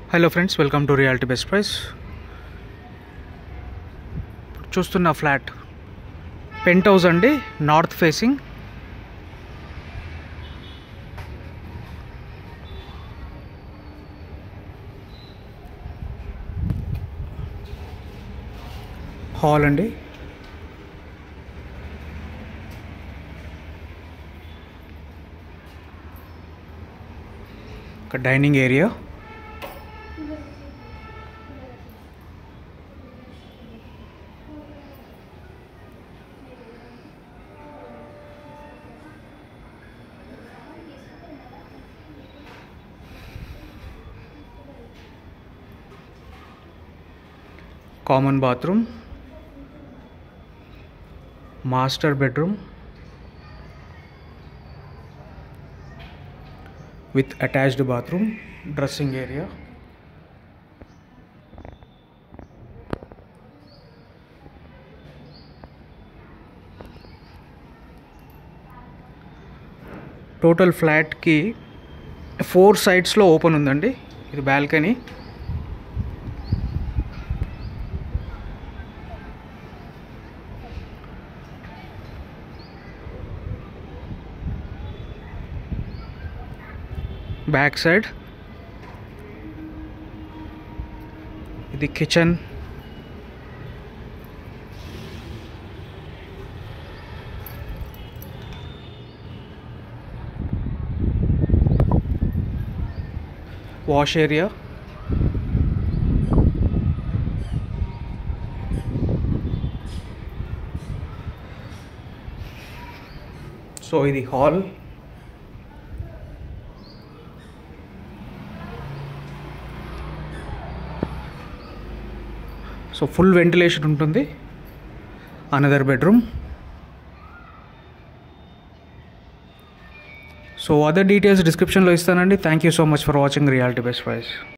hello friends welcome to reality best price చూస్తున్న flat penthouse అండి north facing hall అండి ఒక dining area common bathroom master bedroom with attached bathroom dressing area total ఫ్లాట్కి four సైడ్స్లో open ఉందండి ఇది balcony back side ఇది kitchen wash area so ఇది హాల్ సో ఫుల్ వెంటిలేషన్ ఉంటుంది another bedroom so other details డిస్క్రిప్షన్లో ఇస్తానండి thank you so much for watching reality best price